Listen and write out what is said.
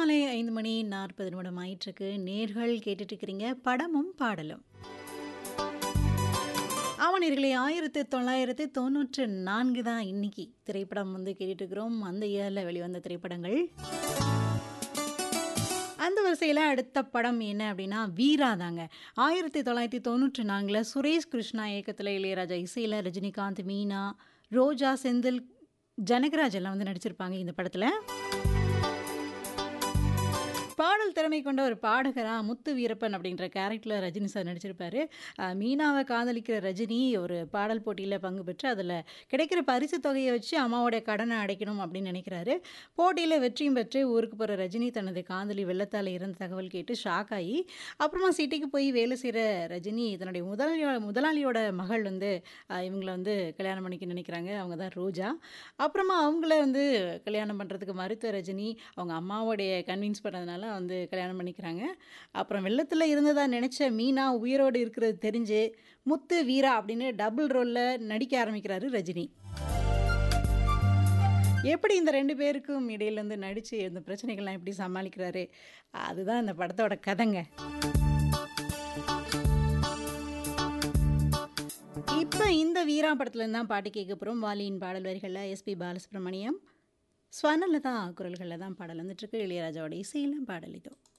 மாலை 5 மணி 40 நிமிடம் ஆயிட்டிருக்கு. நேர்கள் கேட்டுட்டு இருக்கிறீங்க படமும் பாடலும். ஆமா நேர்களே 1994 தான் இன்னைக்கு திரைப்படம் வந்து கேட்டுட்டு இருக்கிறோம். அந்த இயர்ல வெளிவந்த திரைப்படங்கள். அந்த வரிசையில அடுத்த படம் என்ன அப்படின்னா, வீரா தாங்க. 1994ல சுரேஷ் கிருஷ்ணா இயக்கத்தில இளையராஜா இசையில ரஜினிகாந்த், மீனா, ரோஜா, செந்தில், ஜனகராஜ் எல்லாம் வந்து நடிச்சிருப்பாங்க இந்த படத்துல. பாடல் திறமை கொண்ட ஒரு பாடகரா முத்து வீரப்பன் அப்படின்ற கேரக்டர்ல ரஜினி சார் நடிச்சிருப்பாரு. அ மீனாவ காதலிக்கிற ரஜினி ஒரு பாடல் போட்டியில பங்கு பெற்று அதில கிடைக்கிற பரிசு தொகைய வச்சு அம்மாவோட கடன அடைக்கணும் அப்படின்னு நினைக்கிறாரு. போட்டியில வெற்றியும் பெற்று ஊருக்கு போற ரஜினி தனது காதலி வெள்ளத்தால இறந்த தகவல் கேட்டு ஷாக் ஆகி, அப்புறமா சிட்டிக்கு போய் வேலை செய்ற ரஜினி தன்னுடைய முதலாளியோட முதலாளியோட மகள் வந்து அ இவங்கள வந்து கல்யாணம் பண்ணிக்க நினைக்கிறாங்க. அவங்க தான் ரோஜா. அப்புறமா அவங்கள வந்து கல்யாணம் பண்றதுக்கு மறுத்த ரஜினி, அவங்க அம்மாவோடைய கன்வின்ஸ் பண்ணதுனால வந்து கல்யாணம் பண்ணிக்கிறாங்க. அப்புறம் வெள்ளத்தில இருந்ததா நினைச்ச மீனா உயிரோடு இருக்கிறது தெரிஞ்சு, முத்து, வீரா அப்படின்னு டபுள் ரோல்ல நடிக்க ஆரம்பிக்கிறாரு ரஜினி. எப்படி இந்த 2 பேருக்கும் இடையில வந்து நடிச்சு இந்த பிரச்சனைகள்லாம் எப்படி சமாளிக்கிறாரு? அதுதான் இந்த படத்தோட கதைங்க. இப்ப இந்த வீரா படத்துலருந்து தான் பாட்டு கேட்க போறோம். வாலியின் பாடல் வரிகள்ல எஸ்பி பாலசுப்ரமணியம், ஸ்வர்ணலதா குரல்கள்ல தான் பாடல் வந்துட்டுருக்கு. இளையராஜாவோட இசையில பாடல் இதோ.